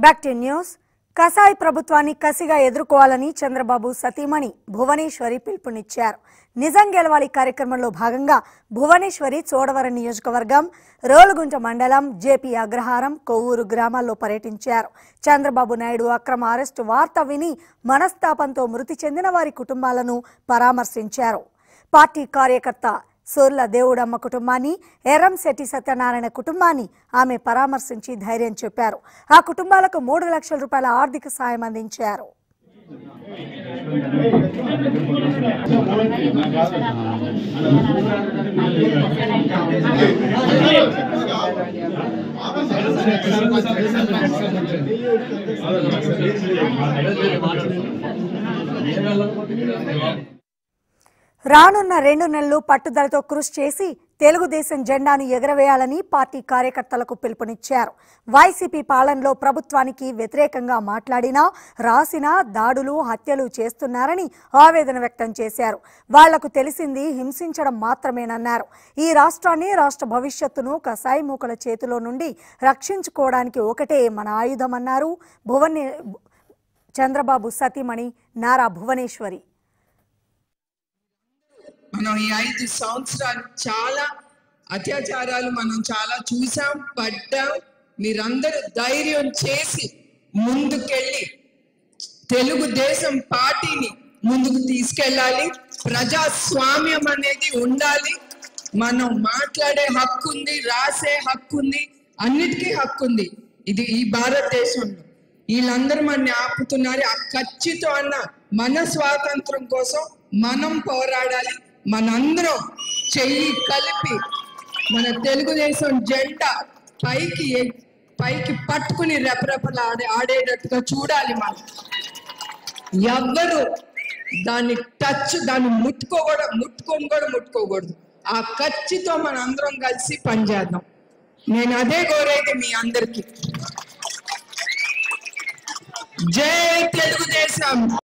back to news కసాయి ప్రభుత్వాన్ని కసిగా ఎదుర్కోవాలని చంద్రబాబు సతీమణి భువనేశ్వరి పిలుపునిచ్చారు నిజం గెలవాలి కార్యక్రమంలో భాగంగా భువనేశ్వరి చోడవరం నియోజకవర్గం రోలుగుంట మండలం జేపీ అగ్రహారం కొవ్వూరు గ్రామాల్లో పర్యటించారు చంద్రబాబు నాయుడు అక్రమ అరెస్టు వార్త విని మనస్తాపంతో మృతి చెందిన వారి కుటుంబాలను పరామర్శించారు పార్టీ కార్యకర్త సోర్ల దేవుడమ్మ కుటుంబాన్ని ఎర్రంశెట్టి సత్యనారాయణ కుటుంబాన్ని ఆమె పరామర్శించి ధైర్యం చెప్పారు ఆ కుటుంబాలకు మూడు లక్షల రూపాయల ఆర్థిక సాయం అందించారు రానున్న రెండు నెలలు పట్టుదలతో కృషి చేసి తెలుగుదేశం జెండాను ఎగరవేయాలని పార్టీ కార్యకర్తలకు పిలుపునిచ్చారు వైసీపీ పాలనలో ప్రభుత్వానికి వ్యతిరేకంగా మాట్లాడినా రాసినా దాడులు హత్యలు చేస్తున్నారని ఆవేదన వ్యక్తం చేశారు వాళ్లకు తెలిసింది హింసించడం మాత్రమేనన్నారు ఈ రాష్ట్రాన్ని రాష్ట్ర భవిష్యత్తును కసాయి మూకల చేతిలో నుండి రక్షించుకోవడానికి ఒకటే మన ఆయుధమన్నారు భువనే చంద్రబాబు సతీమణి నారా భువనేశ్వరి మనం ఈ ఐదు సంవత్సరాలు చాలా అత్యాచారాలు మనం చాలా చూసాం పడ్డాం మీరందరూ ధైర్యం చేసి ముందుకెళ్ళి తెలుగుదేశం పార్టీని ముందుకు తీసుకెళ్ళాలి ప్రజాస్వామ్యం అనేది ఉండాలి మనం మాట్లాడే హక్కు ఉంది రాసే హక్కు ఉంది అన్నిటికీ హక్కు ఉంది ఇది ఈ భారతదేశంలో వీళ్ళందరూ మనని ఆపుతున్నారు ఆ ఖచ్చితం అన్న మన స్వాతంత్రం కోసం మనం పోరాడాలి మనందరం చెయ్యి కలిపి మన తెలుగుదేశం జెండా పైకి ఎ- పైకి పట్టుకుని రెపరెపలు ఆడే ఆడేటట్టుగా చూడాలి మనం ఎవ్వరు దాన్ని టచ్ దాన్ని ముట్టుకోకూడదు ముట్టుకొని కూడా ముట్టుకోకూడదు ఆ ఖచ్చితో మన అందరం కలిసి పనిచేద్దాం నేను అదే కోరేది మీ అందరికి జై తెలుగుదేశం